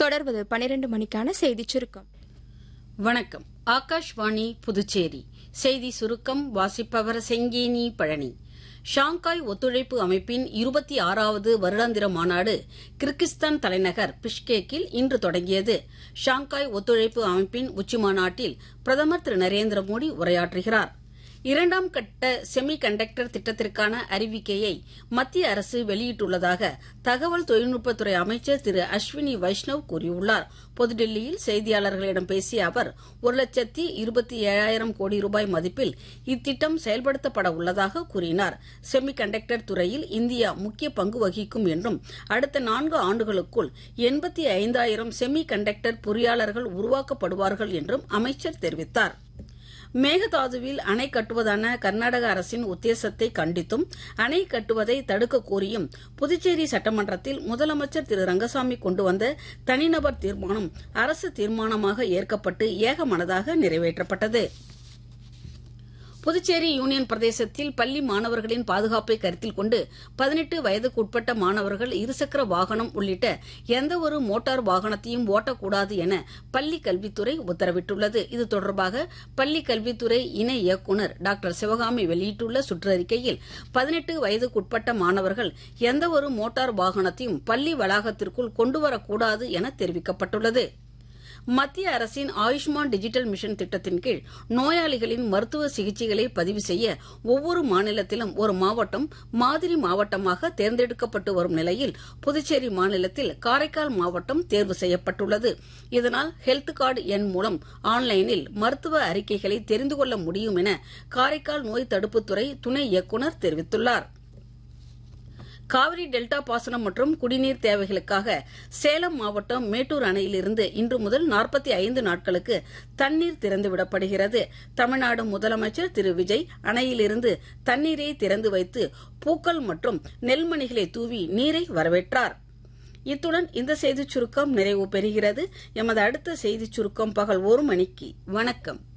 தொடர்வது பனிரெண்டு மணிக்கான செய்திச் சுருக்கம் வணக்கம் ஆகாஷ்வாணி புதுச்சேரி செய்தி சுருக்கம் வாசிப்பவர் செங்கேனி பழனி ஷாங்காய் ஒத்துழைப்பு அமைப்பின் இருபத்தி ஆறாவது வருடாந்திர மாநாடு கிர்கிஸ்தான் தலைநகர் பிஷ்கேக்கில் இன்று தொடங்கியது ஷாங்காய் ஒத்துழைப்பு அமைப்பின் உச்சிமாநாட்டில் பிரதமர் திரு நரேந்திர மோடி உரையாற்றுகிறார் இரண்டாம் கட்ட செமி கண்டக்டர் திட்டத்திற்கான அறிவிக்கையை மத்திய அரசு வெளியிட்டுள்ளதாக தகவல் தொழில்நுட்பத்துறை அமைச்சர் திரு அஸ்வினி வைஷ்ணவ் கூறியுள்ளார் புதுடில்லியில் செய்தியாளர்களிடம் பேசிய அவர் ஒரு லட்சத்தி இருபத்தி ஏழாயிரம் கோடி ரூபாய் மதிப்பில் இத்திட்டம் செயல்படுத்தப்பட உள்ளதாக கூறினார் செமி கண்டக்டர் துறையில் இந்தியா முக்கிய பங்கு வகிக்கும் என்றும் அடுத்த நான்கு ஆண்டுகளுக்குள் எண்பத்தி ஐந்தாயிரம் செமி கண்டக்டர் பொறியாளர்கள் உருவாக்கப்படுவார்கள் என்றும் அமைச்சர் தெரிவித்தார் மேகதாதுவில் அணை கட்டுவதான கர்நாடக அரசின் உத்தேசத்தை கண்டித்தும் அணை கட்டுவதை தடுக்க கோரியும் புதுச்சேரி சட்டமன்றத்தில் முதலமைச்சர் திரு ரங்கசாமி கொண்டு வந்த தனிநபர் தீர்மானம் அரசு தீர்மானமாக ஏற்கப்பட்டு ஏகமனதாக நிறைவேற்றப்பட்டது புதுச்சேரி யூனியன் பிரதேசத்தில் பள்ளி மாணவர்களின் பாதுகாப்பை கருத்தில் கொண்டு பதினெட்டு வயதுக்குட்பட்ட மாணவர்கள் இருசக்கர வாகனம் உள்ளிட்ட எந்தவொரு மோட்டார் வாகனத்தையும் ஓட்டக்கூடாது என பள்ளி கல்வித்துறை உத்தரவிட்டுள்ளது இது தொடர்பாக பள்ளி கல்வித்துறை இணை இயக்குநர் டாக்டர் சிவகாமி வெளியிட்டுள்ள சுற்றறிக்கையில் பதினெட்டு வயதுக்குட்பட்ட மாணவர்கள் எந்தவொரு மோட்டார் வாகனத்தையும் பள்ளி வளாகத்திற்குள் கொண்டுவரக்கூடாது என தெரிவிக்கப்பட்டுள்ளது மத்திய அரசின் ஆயுஷ்மான் டிஜிட்டல் மிஷன் திட்டத்தின் கீழ் நோயாளிகளின் மருத்துவ சிகிச்சைகளை பதிவு செய்ய ஒவ்வொரு மாநிலத்திலும் ஒரு மாவட்டம் மாதிரி மாவட்டமாக தேர்ந்தெடுக்கப்பட்டு வரும் நிலையில் புதுச்சேரி மாநிலத்தில் காரைக்கால் மாவட்டம் தேர்வு செய்யப்பட்டுள்ளது இதனால் ஹெல்த் கார்டு எண் மூலம் ஆன்லைனில் மருத்துவ அறிக்கைகளை தெரிந்து கொள்ள முடியும் என காரைக்கால் நோய் தடுப்புத்துறை துணை இயக்குநர் தெரிவித்துள்ளாா் காவிரி டெல்டா பாசனம் மற்றும் குடிநீர் தேவைகளுக்காக சேலம் மாவட்டம் மேட்டூர் அணையிலிருந்து இன்று முதல் நாற்பத்தி ஐந்து நாட்களுக்கு தண்ணீர் திறந்துவிடப்படுகிறது தமிழ்நாடு முதலமைச்சர் திரு விஜய் அணையிலிருந்து தண்ணீரை திறந்து வைத்து பூக்கள் மற்றும் நெல்மணிகளை தூவி நீரை வரவேற்றார் இத்துடன் இந்த செய்திச் சுருக்கம் நிறைவு பெறுகிறது எமது அடுத்த செய்திச் சுருக்கம் பகல் ஒரு மணிக்கு வணக்கம்